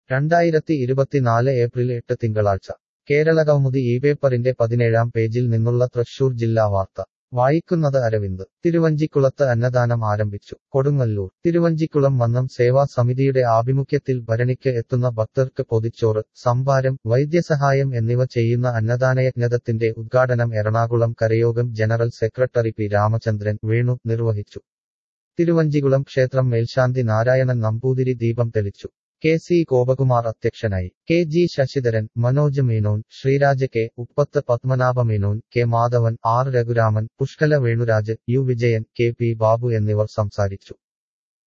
രണ്ടായിരത്തി ഇരുപത്തിനാല് ഏപ്രിൽ എട്ട് തിങ്കളാഴ്ച കേരളകൗമുദി ഈ പേപ്പറിന്റെ പതിനേഴാം പേജിൽ നിന്നുള്ള തൃശൂർ ജില്ലാ വാർത്ത വായിക്കുന്നത് അരവിന്ദ് തിരുവഞ്ചിക്കുളത്ത് അന്നദാനം ആരംഭിച്ചു കൊടുങ്ങല്ലൂർ തിരുവഞ്ചിക്കുളം മന്നം സേവാ സമിതിയുടെ ആഭിമുഖ്യത്തിൽ ഭരണിക്ക് എത്തുന്ന ഭക്തർക്ക് പൊതിച്ചോറ് സംഭാരം വൈദ്യസഹായം എന്നിവ ചെയ്യുന്ന അന്നദാനയജ്ഞത്തിന്റെ ഉദ്ഘാടനം Ernakulam Karayogam general secretary P Ramachandran Venu നിർവഹിച്ചു തിരുവഞ്ചികുളം ക്ഷേത്രം മേൽശാന്തി നാരായണൻ നമ്പൂതിരി ദീപം തെളിച്ചു കെ സി ഗോപകുമാർ അധ്യക്ഷനായി K G Sasidharan Manoj Menon Sreeraja K Uppath Padmanabha Menon K Madhavan R Raghuraman Pushkala Venuraj U Vijayan K P Babu എന്നിവർ സംസാരിച്ചു